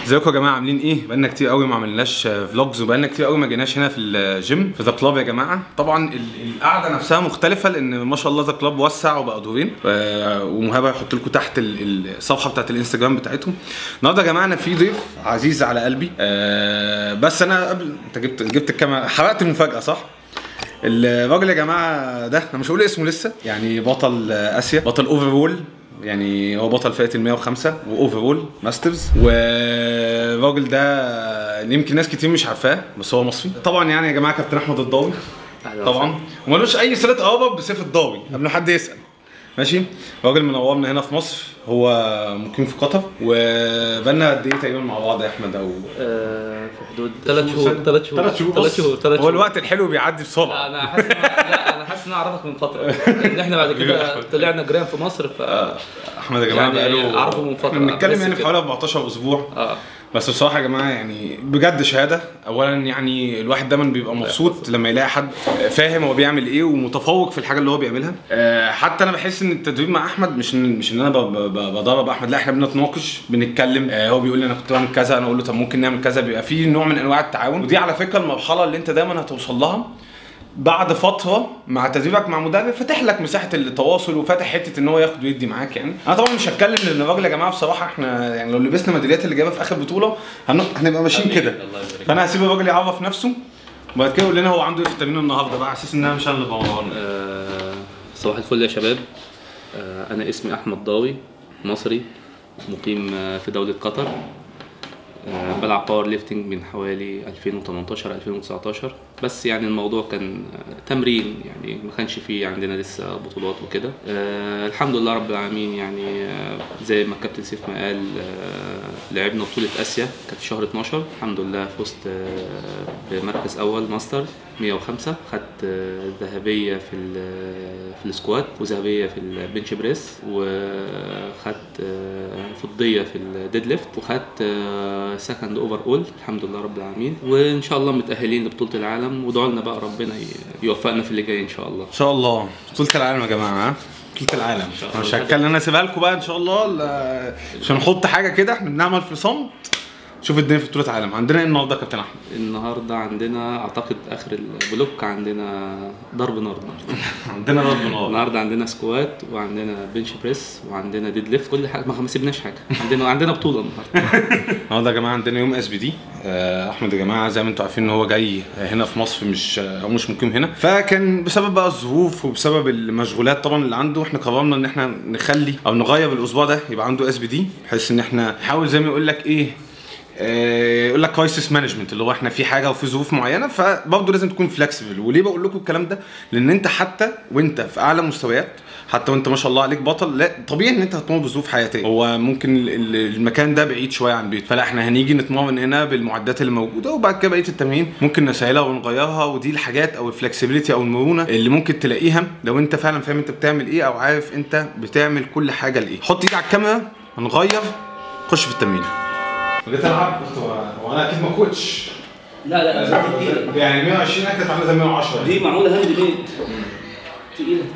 ازيكم يا جماعه عاملين ايه بقالنا كتير قوي ما عملناش فلوجز وبقالنا كتير قوي ما جيناش هنا في الجيم في ذا كلاب يا جماعه طبعا ال- القعده نفسها مختلفه لان ما شاء الله ذا كلاب وسع وبقى دورين آه، ومهاب هيحط لكم تحت ال- الصفحه بتاعت الانستجرام بتاعتهم النهارده يا جماعه انا في ضيف عزيز على قلبي آه، بس انا قبل انت جبت جبت الكاميرا حرقت المفاجاه صح الراجل يا جماعه ده انا مش هقول اسمه لسه يعني بطل اسيا بطل اوفرول يعني هو بطل فئه ال 105 واوفرول ماسترز والراجل ده اللي يمكن ناس كتير مش عارفاه بس هو مصري طبعا يعني يا جماعه كابتن احمد الضاوي طبعا ومالوش اي صله قرابه بسيف الضاوي قبل ما حد يسال ماشي راجل منورنا هنا في مصر هو مقيم في قطر وبقالنا قد ايه تقريبا مع بعض يا احمد او آه، في حدود ثلاث شهور ثلاث شهور ثلاث شهور ثلاث شهور ثلاث هو شهور الوقت الحلو بيعدي بسرعه انا حاسس إن- لا انا حاسس ان انا اعرفك من فتره ان احنا بعد كده طلعنا جيران في مصر ف احمد يا جماعه يعني بقاله أعرفه من فترة. احنا بنتكلم بس يعني في كده. حوالي 14 اسبوع اه بس بصراحه يا جماعه يعني بجد شهاده اولا يعني الواحد دايما بيبقى مبسوط لما يلاقي حد فاهم هو بيعمل ايه ومتفوق في الحاجه اللي هو بيعملها آه، حتى انا بحس ان التدريب مع احمد مش إن مش ان انا ب- ب- ب- بدرب احمد لا احنا بنتناقش بنتكلم آه، هو بيقول لي انا كنت بعمل كذا انا اقول له طب ممكن نعمل كذا بيبقى في نوع من انواع التعاون ودي على فكره المرحله اللي انت دايما هتوصل لها بعد فتره مع تدريبك مع مدرب فاتح لك مساحه التواصل وفاتح حته ان هو ياخد ويدي معاك يعني انا طبعا مش هتكلم لان الراجل يا جماعه بصراحه احنا يعني لو لبسنا ميداليات اللي جايبها في اخر بطوله هن- هنبقى ماشيين كده الله يبارك فانا هسيب الراجل يعرف نفسه وبعد كده يقول لنا هو عنده ايه في التمرين النهارده بقى على اساس ان انا مش انا اللي بمرن آه، صباح الفل يا شباب آه، انا اسمي احمد ضاوي مصري مقيم آه، في دوله قطر آه، بلعب باور ليفتنج من حوالي 2018 2019 بس يعني الموضوع كان آه، تمرين يعني ما كانش فيه عندنا لسه بطولات وكده آه، الحمد لله رب العالمين يعني آه، زي ما الكابتن سيف ما قال آه، لعبنا بطولة آسيا كانت في شهر 12 الحمد لله فزت آه، بمركز أول ماستر 105 خدت آه، ذهبية في ال- في السكوات وذهبية في البنش بريس وخدت آه، فضية في الديد ليفت وخدت سكند اوفر اول الحمد لله رب العالمين وان شاء الله متأهلين لبطولة العالم وادعوا لنا بقى ربنا ي- يوفقنا في اللي جاي ان شاء الله ان شاء الله بطوله العالم يا جماعه ها بطوله العالم شاء الله. مش هتكلم انا اسيبها لكم بقى ان شاء الله لا- مش هنحط حاجه كده احنا بنعمل في صمت شوف الدنيا في بطوله العالم عندنا ايه النهارده يا كابتن احمد النهارده عندنا اعتقد اخر البلوك عندنا ضرب نار النهارده عندنا ضرب نار النهارده عندنا سكوات وعندنا بنش بريس وعندنا ديد ليفت كل حاجه ما ما سيبناش حاجه عندنا عندنا بطوله النهارده النهارده يا جماعه عندنا يوم اس بي دي احمد يا جماعه زي ما انتم عارفين ان هو جاي هنا في مصر مش او مش مقيم هنا فكان بسبب بقى الظروف وبسبب المشغولات طبعا اللي عنده احنا قررنا ان احنا نخلي او نغير الاسبوع ده يبقى عنده اس بي دي بحيث ان احنا نحاول زي ما يقول لك ايه آه، يقول لك كرايسيس مانجمنت اللي هو احنا في حاجه وفي ظروف معينه فبرضه لازم تكون فلكسبل وليه بقول لكم الكلام ده لان انت حتى وانت في اعلى مستويات حتى وانت ما شاء الله عليك بطل لا طبيعي ان انت هتمر بظروف حياتيه هو ممكن ال- ال- المكان ده بعيد شويه عن البيت فلا احنا هنيجي نتمرن هنا بالمعدات اللي موجوده وبعد كده بقيه التمارين ممكن نسهلها ونغيرها ودي الحاجات او الفلكسبيليتي او المرونه اللي ممكن تلاقيها لو انت فعلا فاهم انت بتعمل ايه او عارف انت بتعمل كل حاجه لايه حط ايدك على الكاميرا هنغير خش في التمرين جيت العب وانا اكيد ما كوتش لا لا يعني 120 كانت عامله زي 110 دي معموله هاند ميد تقيله تقيله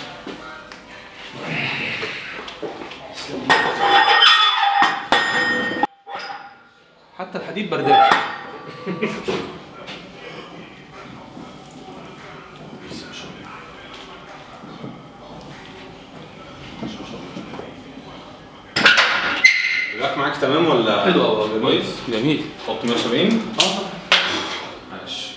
حتى الحديد بردان الراب معاك تمام ولا حلو قوي كويس جميل حط 170 اه ماشي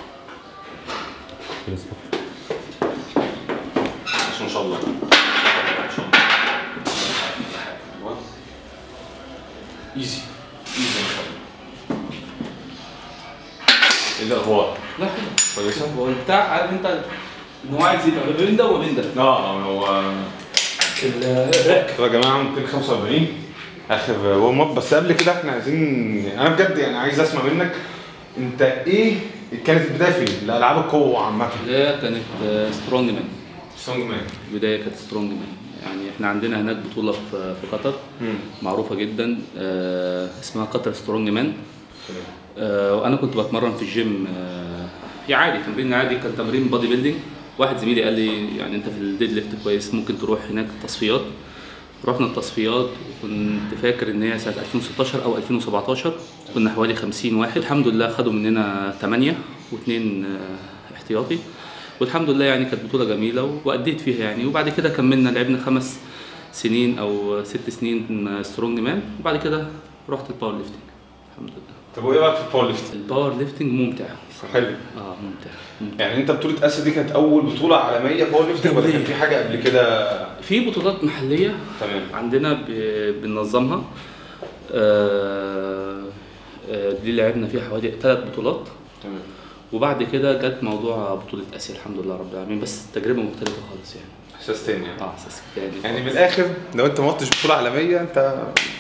ماشي ما شاء الله ما شاء الله ايزي ايزي ما شاء الله ايه الاخبار؟ لا حلو كويسه؟ هو البتاع عارف انت ان هو عايز يبقى ما بين ده وما بين ده اه هو الراك يا جماعه 245 اخر ورم اب بس قبل كده احنا عايزين انا بجد يعني عايز اسمع منك انت ايه كانت البدايه فين؟ لالعاب القوه عامه البدايه كانت سترونج مان سترونج مان البدايه كانت سترونج مان يعني احنا عندنا هناك بطوله في في قطر معروفه جدا آه، اسمها قطر سترونج مان آه، وانا كنت بتمرن في الجيم آه، هي عادي تمرين عادي كان تمرين بادي بيلدينج واحد زميلي قال لي يعني انت في الديد ليفت كويس ممكن تروح هناك تصفيات رحنا التصفيات وكنت فاكر ان هي سنه 2016 او 2017 كنا حوالي 50 واحد الحمد لله خدوا مننا 8 واثنين احتياطي والحمد لله يعني كانت بطوله جميله واديت فيها يعني وبعد كده كملنا لعبنا خمس سنين او ست سنين سترونج مان وبعد كده رحت الباور ليفتنج الحمد لله طب وايه رايك في الباور ليفتنج؟ الباور ليفتنج ممتع حلو اه ممتع, ممتع. يعني انت بطوله اسيا دي كانت اول بطوله عالميه باور ليفتنج ولا كان في حاجه قبل كده في بطولات محليه تمام عندنا ب- بننظمها آه، آه، دي لعبنا فيها حوالي ثلاث بطولات تمام وبعد كده جت موضوع بطولة آسيا الحمد لله رب العالمين بس تجربة مختلفة خالص يعني احساس تاني يعني اه اساس تاني يعني من خالص. الاخر لو انت ما رحتش بطوله عالميه انت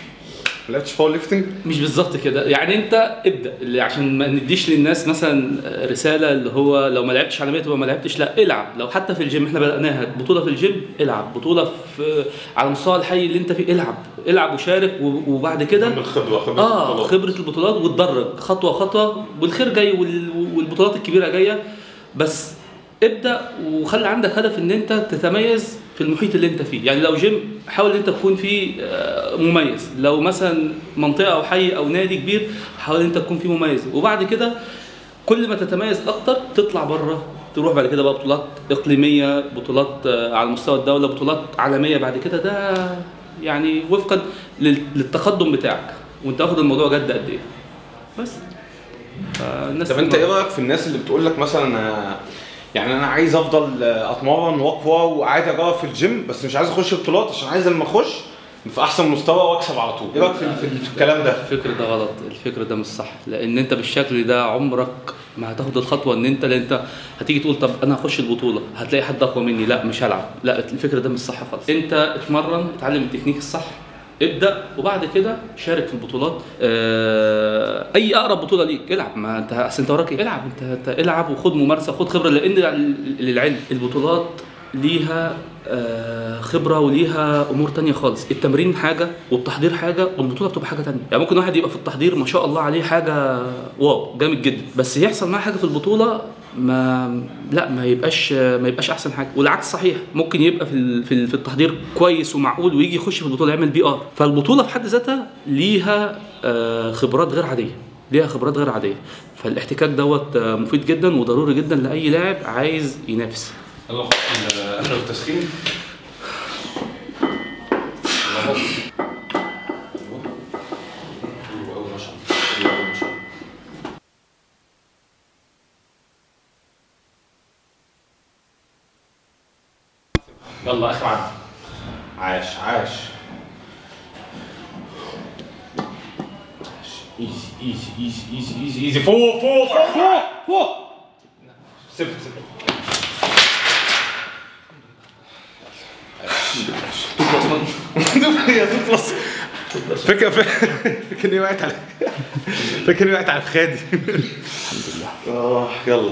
ما لعبتش باور ليفتنج مش بالظبط كده يعني انت ابدا اللي عشان ما نديش للناس مثلا رساله اللي هو لو ما لعبتش عالميه تبقى ما لعبتش لا العب لو حتى في الجيم احنا بداناها بطوله في الجيم العب بطوله في على مستوى الحي اللي انت فيه العب العب وشارك و- وبعد كده بالخبره خبره اه البطولات. خبره البطولات وتدرج خطوه خطوه والخير جاي وال- والبطولات الكبيره جايه بس ابدا وخلي عندك هدف ان انت تتميز في المحيط اللي انت فيه يعني لو جيم حاول ان انت تكون فيه آه، مميز لو مثلا منطقه او حي او نادي كبير حاول ان انت تكون فيه مميز وبعد كده كل ما تتميز اكتر تطلع بره تروح بعد كده بقى بطولات اقليميه بطولات آه، على مستوى الدوله بطولات عالميه بعد كده ده يعني وفقا لل- للتقدم بتاعك وانت واخد الموضوع جد قد ايه بس فالناس طب انت ايه رايك في الناس اللي بتقول لك مثلا آه، يعني انا عايز افضل آه، اتمرن واقوى وعايز اجرب في الجيم بس مش عايز اخش بطولات عشان عايز لما اخش في احسن مستوى واكسب على طول ايه رايك في, في, في الكلام ده الفكر ده غلط الفكر ده مش صح لان انت بالشكل ده عمرك ما هتاخد الخطوه ان انت لان انت هتيجي تقول طب انا هخش البطوله هتلاقي حد اقوى مني لا مش هلعب لا الفكر ده مش صح خالص انت اتمرن اتعلم التكنيك الصح ابدا وبعد كده شارك في البطولات آه، اي اقرب بطوله ليك العب ما انت اصل انت وراك ايه العب انت, انت العب وخد ممارسه خد خبره لان للعلم البطولات ليها آه، خبره وليها امور تانية خالص التمرين حاجه والتحضير حاجه والبطوله بتبقى حاجه تانية يعني ممكن واحد يبقى في التحضير ما شاء الله عليه حاجه واو جامد جدا بس يحصل معاه حاجه في البطوله ما لا ما يبقاش ما يبقاش احسن حاجه والعكس صحيح ممكن يبقى في ال- في ال- في التحضير كويس ومعقول ويجي يخش في البطوله يعمل بي ار فالبطوله في حد ذاتها ليها آه، خبرات غير عاديه ليها خبرات غير عاديه فالاحتكاك دوت آه، مفيد جدا وضروري جدا لاي لاعب عايز ينافس يلا خد اخر التسخين يلا بص. حلو أوي ما شاء الله. حلو أوي ما شاء الله. يلا اخر عد عاش عاش ايزي ايزي ايزي ايزي ايزي ايزي فوق فوق فوق فوق سيبت سيبت يا تخلص فكرة فكرة اني وقعت على فكرة اني وقعت على الخادي الحمد لله اه يلا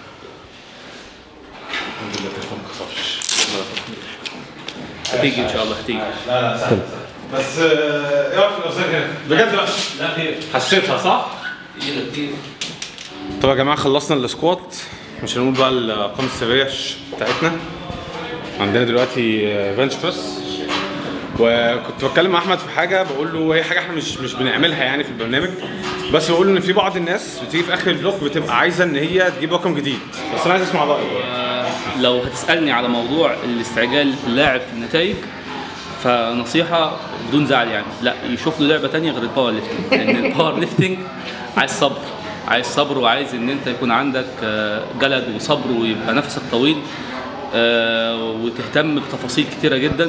الحمد لله التليفون ما كسرش هتيجي ان شاء الله هتيجي لا لا سهل بس آه، ايه رايك في الاوزان هنا؟ بجد بقى لا خير حسيتها صح؟ تقيله كتير طب يا جماعه خلصنا السكوات مش هنقول بقى الارقام السريه بتاعتنا عندنا دلوقتي بنش بريس وكنت بتكلم مع احمد في حاجه بقول له هي حاجه احنا مش مش بنعملها يعني في البرنامج بس بقول له ان في بعض الناس بتيجي في اخر البلوك بتبقى عايزه ان هي تجيب رقم جديد بس انا عايز اسمع رايك آه، لو هتسالني على موضوع الاستعجال اللاعب في النتائج فنصيحه بدون زعل يعني لا يشوف له لعبه تانية غير الباور ليفتنج لان الباور ليفتنج عايز صبر عايز صبر وعايز ان انت يكون عندك آه، جلد وصبر ويبقى نفسك طويل آه، وتهتم بتفاصيل كتيره جدا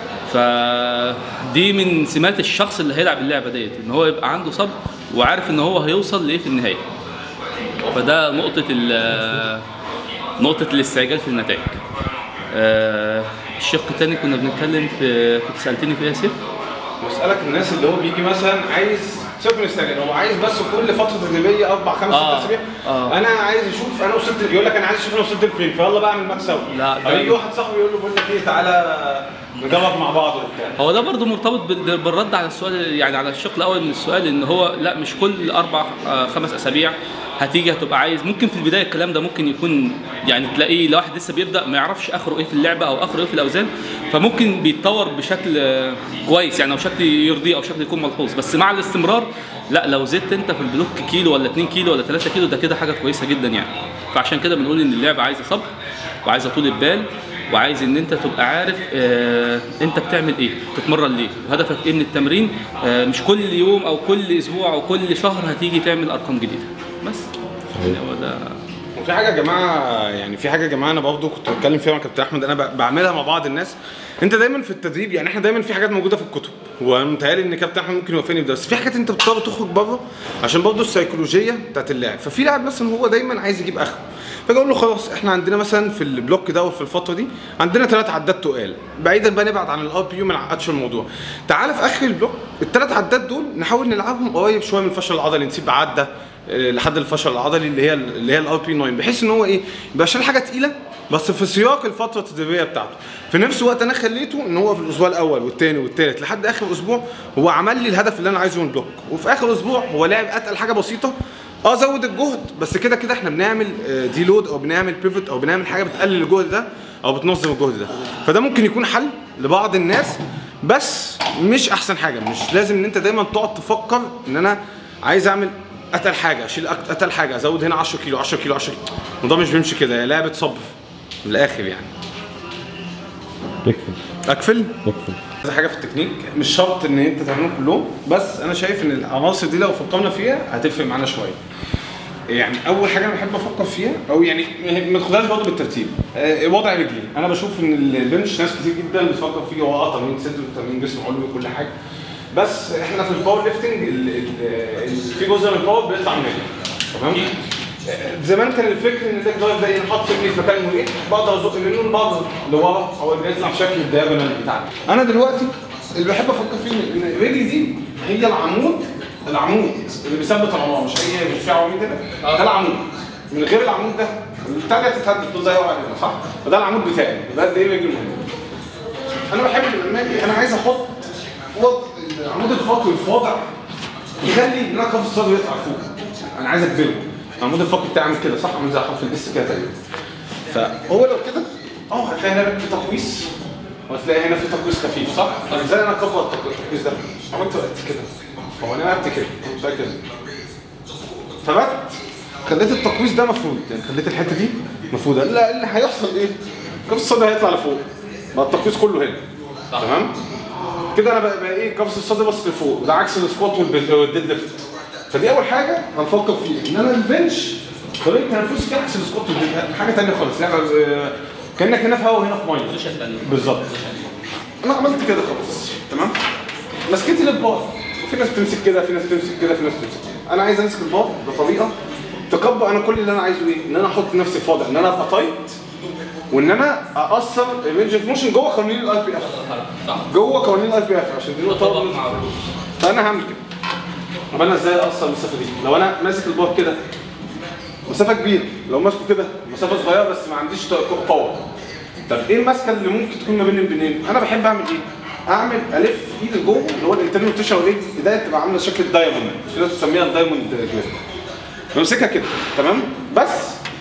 فدي من سمات الشخص اللي هيلعب اللعبه ديت ان هو يبقى عنده صبر وعارف ان هو هيوصل لايه في النهايه فده نقطه ال- نقطه الاستعجال في النتائج آه، الشق الثاني كنا بنتكلم في كنت سالتني في ايه يا سيف بسالك الناس اللي هو بيجي مثلا عايز سيبك من الاستعجال هو عايز بس كل فتره تدريبيه اربع خمس آه، ست اسابيع آه. انا عايز اشوف انا وصلت يقول لك انا عايز اشوف انا وصلت لفين فيلا بقى اعمل معاك سوا لا، او ده- يجي واحد صاحبي يقول له بقول لك ايه تعالى نجرب مع بعض وبتاع هو ده برضو مرتبط بال- بالرد على السؤال يعني على الشق الاول من السؤال ان هو لا مش كل اربع آه، خمس اسابيع هتيجي هتبقى عايز ممكن في البدايه الكلام ده ممكن يكون يعني تلاقيه لو واحد لسه بيبدا ما يعرفش اخره ايه في اللعبه او اخره ايه في الاوزان فممكن بيتطور بشكل آه، كويس يعني او شكل يرضيه او شكل يكون ملحوظ بس مع الاستمرار لا لو زدت انت في البلوك كيلو ولا 2 كيلو ولا 3 كيلو ده كده حاجه كويسه جدا يعني فعشان كده بنقول ان اللعبه عايزه صبر وعايزه طول بال وعايز ان انت تبقى عارف آه انت بتعمل ايه تتمرن ليه وهدفك ايه من التمرين آه مش كل يوم او كل اسبوع او كل شهر هتيجي تعمل ارقام جديده بس يعني هو ده وفي حاجه يا جماعه يعني في حاجه يا جماعه انا برضه كنت بتكلم فيها مع كابتن احمد انا ب- بعملها مع بعض الناس انت دايما في التدريب يعني احنا دايما في حاجات موجوده في الكتب ومتهيألي ان كابتن احمد ممكن يوافقني بده بس في حاجات انت بتضطر تخرج بره عشان برضه السيكولوجيه بتاعت اللاعب ففي لاعب مثلا هو دايما عايز يجيب اخره فاجي اقول له خلاص احنا عندنا مثلا في البلوك ده وفي الفتره دي عندنا ثلاث عدات تقال بعيدا بقى نبعد عن الار بي وما نعقدش الموضوع تعال في اخر البلوك الثلاث عدات دول نحاول نلعبهم قريب شويه من الفشل العضلي نسيب عده آه، لحد الفشل العضلي اللي هي اللي هي الار بي 9 بحيث ان هو ايه يبقى شال حاجه تقيله بس في سياق الفتره التدريبيه بتاعته في نفس الوقت انا خليته ان هو في الاسبوع الاول والثاني والثالث لحد اخر اسبوع هو عمل لي الهدف اللي انا عايزه من البلوك وفي اخر اسبوع هو لعب اتقل حاجه بسيطه اه زود الجهد بس كده كده احنا بنعمل دي لود او بنعمل بيفوت او بنعمل حاجه بتقلل الجهد ده او بتنظم الجهد ده فده ممكن يكون حل لبعض الناس بس مش احسن حاجه مش لازم ان انت دايما تقعد تفكر ان انا عايز اعمل اتقل حاجه اشيل أك- اتقل حاجه ازود هنا 10 كيلو 10 كيلو 10 كيلو الموضوع مش بيمشي كده هي لعبه صبر من الاخر يعني يكفي اقفل يكفي كذا حاجه في التكنيك مش شرط ان انت تعملهم كلهم بس انا شايف ان العناصر دي لو فكرنا فيها هتفرق معانا شويه يعني اول حاجه انا بحب افكر فيها او يعني ما تاخدهاش برضه بالترتيب آه، وضع رجلي انا بشوف ان البنش ناس كتير جدا بتفكر فيه هو اه تمرين صدر وتمرين جسم علوي وكل حاجه بس احنا في الباور ليفتنج ال- ال- ال- في جزء من الباور بيطلع من الرجل تمام آه، زمان كان الفكر ان الليج دايف ده ينحط رجلي في مكان مريح بقدر ازق منه لبره لورا او يطلع بشكل الدياجونال بتاعنا انا دلوقتي اللي بحب افكر فيه ان إن رجلي دي هي العمود العمود اللي بيثبت العمود مش هي مش في عواميد هنا ده العمود من غير العمود ده التانية تتهدد تقول زي وقع كده صح؟ فده العمود بتاعي ده قد ايه رجل مهم انا بحب لما اجي انا عايز احط وضع العمود الفقري في وضع يخلي ان انا كف الصدر يطلع فوق انا عايز اجبره العمود الفقري بتاعي عامل كده صح عامل زي حرف الاس كده تقريبا فهو لو كده اه هتلاقي هنا في تقويس وهتلاقي هنا في تقويس خفيف صح؟ طب ازاي انا اكبر التق- التقويس ده؟ عملت وقت كده هو انا قعدت كده مش كده فبت خليت التقويس ده مفروض يعني خليت الحته دي مفروضه لا اللي هيحصل ايه؟ كبس الصدر هيطلع لفوق بقى التقويس كله هنا تمام؟ كده انا بقى, بقى ايه كبس الصدر بس لفوق وده عكس السكوات والبل- والديد ليفت فدي اول حاجه هنفكر فيها ان انا البنش طريقه تنفسي فيها عكس السكوات والديد حاجه ثانيه خالص يعني آه، كانك هنا في هوا وهنا في ميه بالظبط انا عملت كده خلاص تمام مسكتي للبار في ناس بتمسك كده في ناس بتمسك كده في ناس بتمسك كده. انا عايز امسك البار بطريقه تكبر انا كل اللي انا عايزه ايه ان انا احط نفسي في وضع ان انا ابقى تايت وان انا ااثر الرينج اوف موشن جوه قوانين الاي بي اف جوه قوانين الاي بي اف عشان دي نقطه فانا هعمل كده طب انا ازاي اقصر المسافه دي لو انا ماسك البار كده مسافه كبيره لو ماسكه كده مسافه صغيره بس ما عنديش باور طب ايه الماسكه اللي ممكن تكون ما بين البنين انا بحب اعمل ايه اعمل الف ايدي جوه اللي هو الانترنال روتيشن والايدي ايديا تبقى عامله شكل الدايموند في ناس بتسميها الدايموند جريب بمسكها كده تمام بس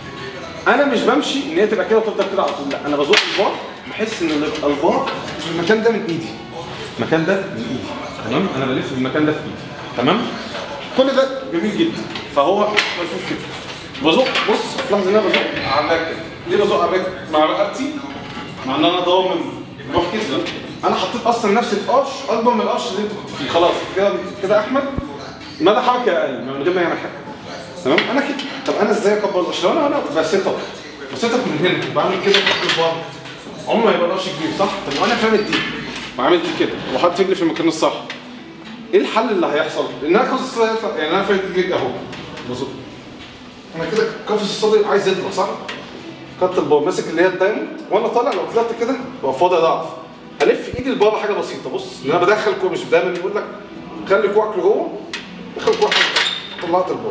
انا مش بمشي ان هي تبقى كده وتفضل كده على طول لا انا بزق البار بحس ان يبقى البار في المكان ده من ايدي المكان ده من ايدي تمام انا بلف المكان ده في ايدي تمام كل ده جميل جدا فهو ملفوف كده بزق بص لاحظ ان انا بزق على الركب ليه بزق على الركب مع رقبتي مع ان انا ضامن روح كده انا حطيت اصلا نفسي في قش اكبر من القش اللي انت كنت فيه خلاص كده كده احمد مدى حركه اقل من غير ما يعمل حاجه تمام انا كده طب انا ازاي اكبر القش لو انا انا بسيت اب بسيت اب من هنا بعمل كده بحط البار عمره ما يبقى القش كبير صح طب وانا فاهم دي وعملت كده وحط رجلي في المكان الصح ايه الحل اللي هيحصل؟ ان انا قفص الصدر يطلع يعني انا فاهم رجلي اهو بصوا انا كده قفص الصدر عايز يطلع صح؟ خدت البار ماسك اللي هي الدايموند وانا طالع لو طلعت كده ببقى فاضي ضعف الف ايدي لبره حاجه بسيطه بص ان انا بدخل كوع مش دايما يقول لك خلي كوعك لجوه دخل كوعك طلعت البار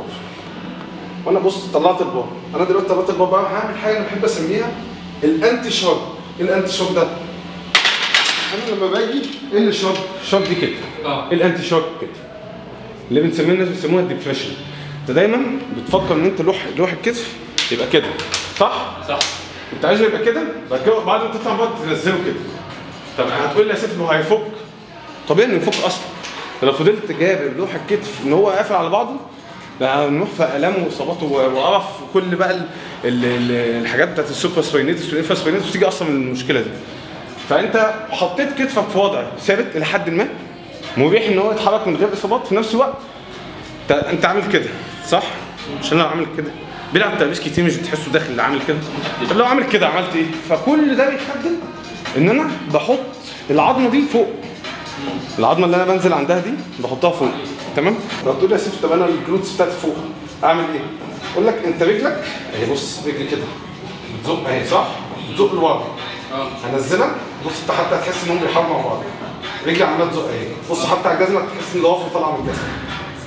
وانا بص طلعت البار انا دلوقتي طلعت البار بقى هعمل حاجه انا بحب اسميها الانتي شوك ايه الانتي شوك ده؟ انا لما باجي ايه اللي شوك؟ شوك دي كده اه ايه الانتي شوك كده اللي بنسميه الناس بيسموها الديبريشن انت دايما بتفكر ان انت لوح لوح الكتف يبقى كده صح؟ صح انت عايزه يبقى كده بعد كده بعد ما تطلع بقى تنزله كده طب هتقول لي يا سيف انه هيفك طبيعي انه يفك اصلا لو فضلت جايب لوح الكتف ان هو قافل على بعضه ده هنروح في الام واصابات و- وقرف وكل بقى ال ال ال الحاجات بتاعت السوبر سباينيتس والانفا سباينيتس بتيجي اصلا من المشكله دي فانت حطيت كتفك في وضع ثابت الى حد ما مريح ان هو يتحرك من غير اصابات في نفس الوقت انت انت عامل كده صح؟ مش انا عامل كده بيلعب تلبيس كتير مش بتحسه داخل اللي عامل كده طب لو عامل كده عملت ايه؟ فكل ده بيخدم ان انا بحط العظمه دي فوق العظمه اللي انا بنزل عندها دي بحطها فوق تمام؟ لو تقول لي يا سيف طب انا الجلوتس بتاعتي فوق اعمل ايه؟ اقول لك انت رجلك اهي بص رجلي كده بتزق اهي صح؟ بتزق لورا هنزلك بص انت حتى هتحس انهم بيحاولوا مع بعض رجلي عماله تزق اهي بص حتى على الجزمه تحس ان ضوافري طالعه من الجزمه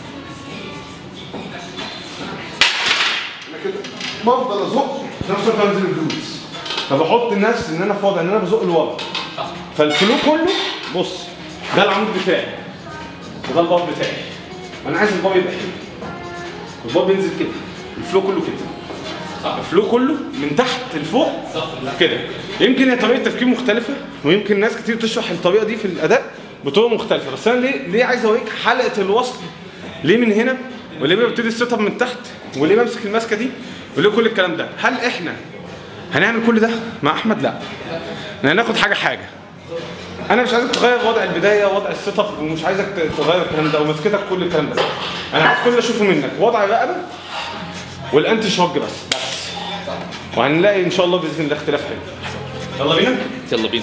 انا كده بفضل ازق في نفس الوقت بنزل الجلوتس فبحط نفسي ان انا في وضع ان انا بزق لورا فالفلو كله بص ده العمود بتاعي وده الباب بتاعي انا عايز الباب يبقى حلو الباب بينزل كده الفلو كله كده الفلو كله من تحت لفوق كده يمكن هي طريقه تفكير مختلفه ويمكن ناس كتير تشرح الطريقه دي في الاداء بطرق مختلفه بس انا ليه ليه عايز اوريك حلقه الوصل ليه من هنا وليه ببتدي السيت اب من تحت وليه بمسك الماسكه دي وليه كل الكلام ده هل احنا هنعمل كل ده مع احمد لا احنا هناخد حاجه حاجه انا مش عايزك تغير وضع البدايه وضع السيت اب ومش عايزك تغير الكلام ده ومسكتك كل الكلام ده انا عايز كل اللي اشوفه منك وضع الرقبه والانتي شوك بس بس وهنلاقي ان شاء الله باذن الله اختلاف حلو يلا بينا يلا بينا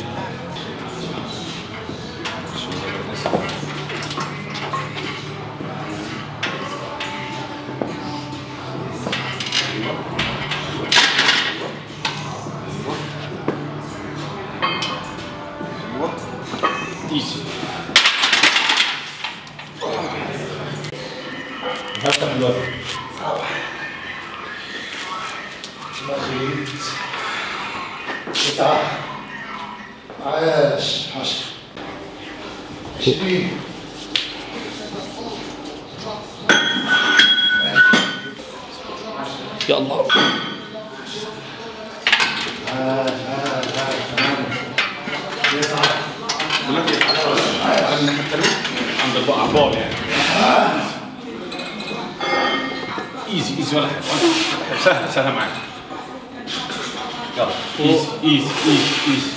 ايزي هفتح الوزن بخيت تسعة عاش عشرة عشرين يا الله عاش عاش عاش ثمانية تسعة بقول لك ايه تعالى الناحيه الثانيه عند البقع بال يعني ايزي ايزي ولا حاجه ولا حاجة. سهله سهله معاك يلا ايزي ايزي ايزي ايزي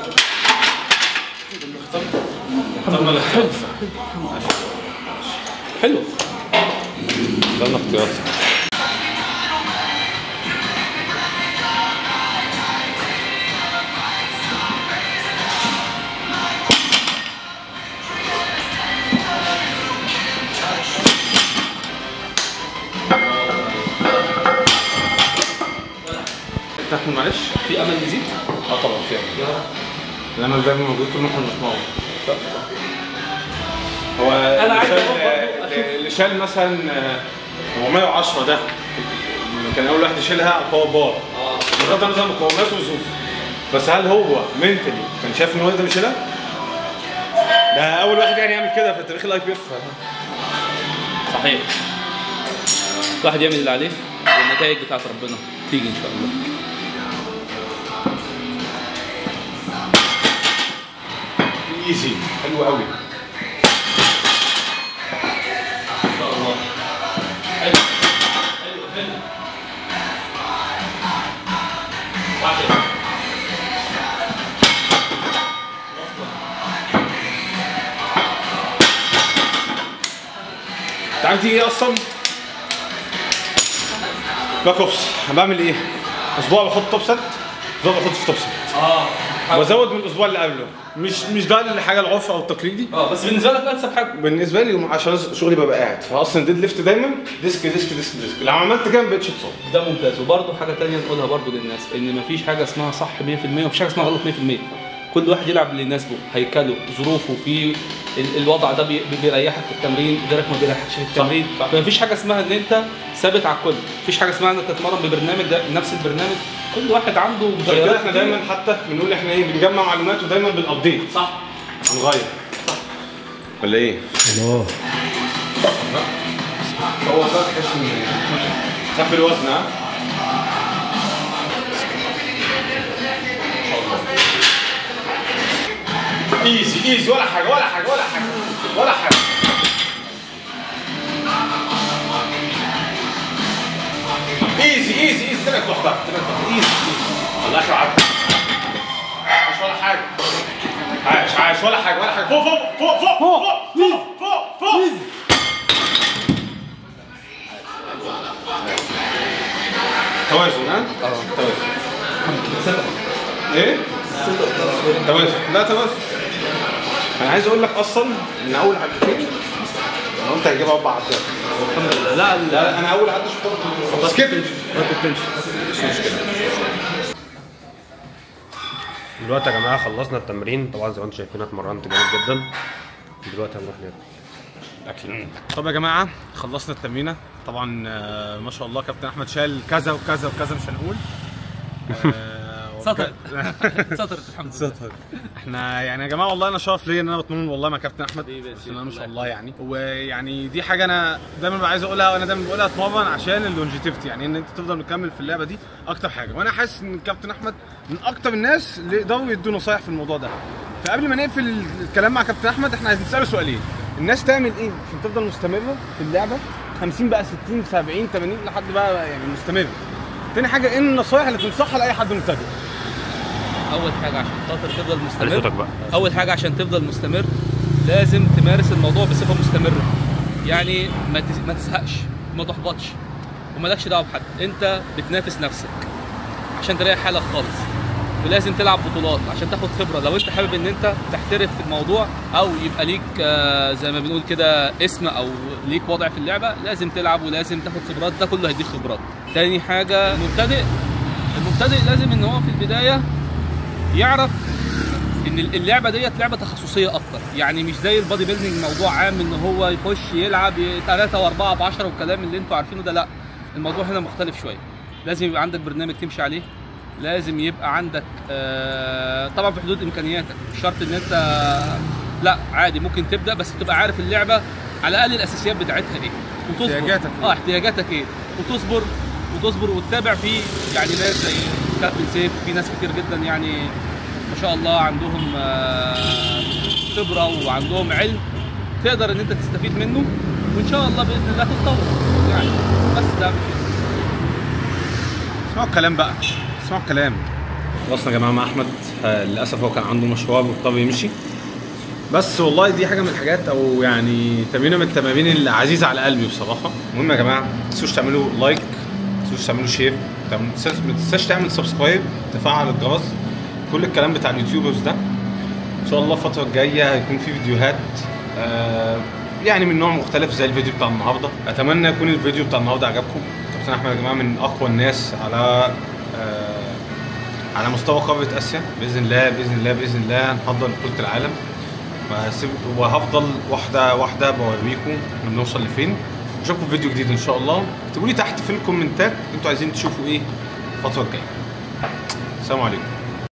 اخترنا الاختيار حلو اخترنا اختيار تاكل معلش في امل نزيد اه طبعا في امل الامل دايما موجود طول ما احنا بنسمعه هو أنا عايز اللي أقول شال- برضه اللي- اللي شال مثلا آه، 410 ده اللي كان اول واحد يشيلها على الباور بار بغض النظر عن مقاومات وظروف بس هل هو منتلي كان شايف ان هو يقدر يشيلها؟ ده اول واحد يعني يعمل كده في تاريخ الاي بي اف صحيح الواحد يعمل اللي عليه والنتائج بتاعت ربنا تيجي ان شاء الله ايزي حلو قوي ان شاء الله حلو حلو حلو واحد. انت عارف دي ايه اصلا؟ باك اوفس انا بعمل ايه؟ اسبوع بحط توب ست اسبوع بحط في توب ست اه وازود من الاسبوع اللي قبله مش مش ده الحاجه العرف او التقليدي اه بس بالنسبه لك انسب حاجه بالنسبه لي عشان شغلي ببقى قاعد فاصلا ديد ليفت دايما ديسك ديسك ديسك ديسك لو عملت كده ما بقتش تصاب ده ممتاز وبرضه حاجه تانية نقولها برضه للناس ان مفيش حاجه اسمها صح 100% ومفيش حاجه اسمها غلط 100% كل واحد يلعب اللي يناسبه هيكله ظروفه في ال- الوضع ده بي- بيريحك في التمرين غيرك ما بيريحكش في التمرين صح. فمفيش حاجه اسمها ان انت ثابت على الكل مفيش حاجه اسمها انك تتمرن ببرنامج ده نفس البرنامج كل واحد عنده عشان كده متغيرات احنا كتير. دايما حتى بنقول احنا ايه بنجمع معلومات ودايما بنابديت صح بنغير ولا ايه؟ الله هو ده تحس ان خف الوزن ها؟ ايزي ايزي ولا حاجه ولا حاجه ولا حاجه ولا حاجه ايزي ايزي ايزي تبعك لوحدك تبعك لوحدك ايزي الله يخرب عليك مش ولا حاجه عايش عايش ولا حاجه ولا حاجه فوق فوق فوق فوق فوق فوق فوق فوق توازن ها؟ اه توازن ايه؟ توازن لا توازن انا عايز اقول لك اصلا ان اول عدتين انا قلت هجيبها اربع عدات لا لا انا اول عدة شفتها بس كده دلوقتي يا جماعه خلصنا التمرين طبعا زي ما انتم شايفين اتمرنت جامد جدا دلوقتي هنروح ناكل اكل طب يا جماعه خلصنا التمرينه طبعا آه، ما شاء الله كابتن احمد شال كذا وكذا وكذا مش هنقول آه، سطر وبجد- سطر الحمد لله احنا يعني يا جماعه والله انا شرف ليا ان انا بتمرن والله مع كابتن احمد حبيبي يا بسم سيدي، الله ما شاء الله الله يعني ويعني دي حاجه انا دايما ببقى عايز اقولها وانا دايما بقولها اتمرن عشان اللونجيتيفتي يعني ان انت تفضل مكمل في اللعبه دي اكتر حاجه وانا حاسس ان كابتن احمد من اكتر الناس اللي يقدروا يدوا نصايح في الموضوع ده فقبل ما نقفل الكلام مع كابتن احمد احنا عايزين نساله سؤالين الناس تعمل ايه عشان تفضل مستمره في اللعبه 50 بقى 60 70 80 لحد بقى يعني مستمر تاني حاجه ايه النصايح اللي تنصحها لاي حد مبتدئ اول حاجه عشان خاطر تفضل علي صوتك مستمر بقى اول حاجه عشان تفضل مستمر لازم تمارس الموضوع بصفه مستمره يعني ما تز- ما تزهقش وما تحبطش ومالكش دعوه بحد انت بتنافس نفسك عشان تلاقي حالك خالص ولازم تلعب بطولات عشان تاخد خبره لو انت حابب ان انت تحترف في الموضوع او يبقى ليك آه، زي ما بنقول كده اسم او ليك وضع في اللعبه لازم تلعب ولازم تاخد خبرات ده كله هيديك خبرات تاني حاجه المبتدئ المبتدئ لازم ان هو في البدايه يعرف ان اللعبه ديت لعبه تخصصيه اكتر يعني مش زي البادي بيلدينج موضوع عام ان هو يخش يلعب ثلاثة واربعة في 10 والكلام اللي انتوا عارفينه ده لا الموضوع هنا مختلف شويه لازم يبقى عندك برنامج تمشي عليه لازم يبقى عندك آه طبعا في حدود امكانياتك مش شرط ان انت لا عادي ممكن تبدا بس تبقى عارف اللعبه على الاقل الاساسيات بتاعتها ايه وتصبر احتياجاتك إيه؟ اه احتياجاتك ايه وتصبر وتصبر وتتابع في يعني ناس زي كابتن سيف في ناس كتير جدا يعني ما شاء الله عندهم آه، خبره وعندهم علم تقدر ان انت تستفيد منه وان شاء الله باذن الله تتطور يعني بس ده اسمعوا الكلام بقى اسمعوا الكلام خلصنا يا جماعه مع احمد آه، للاسف هو كان عنده مشوار واضطر يمشي بس والله دي حاجه من الحاجات او يعني تمرينه من التمارين العزيزه على قلبي بصراحه المهم يا جماعه ما تنسوش تعملوا لايك ما تنسوش تعملوا شير ما تنساش- ما تنساش تعمل سبسكرايب تفعل الجرس كل الكلام بتاع اليوتيوبرز ده ان شاء الله الفتره الجايه هيكون في فيديوهات آه يعني من نوع مختلف زي الفيديو بتاع النهارده اتمنى يكون الفيديو بتاع النهارده عجبكم كابتن احمد يا جماعه من اقوى الناس على آه على مستوى قاره اسيا باذن الله باذن الله باذن الله هنحضر بطوله العالم وهسيب- وهفضل واحده واحده بوريكم احنا بنوصل لفين اشوفكم في فيديو جديد ان شاء الله اكتبوا لي تحت في الكومنتات انتوا عايزين تشوفوا ايه الفتره الجايه السلام عليكم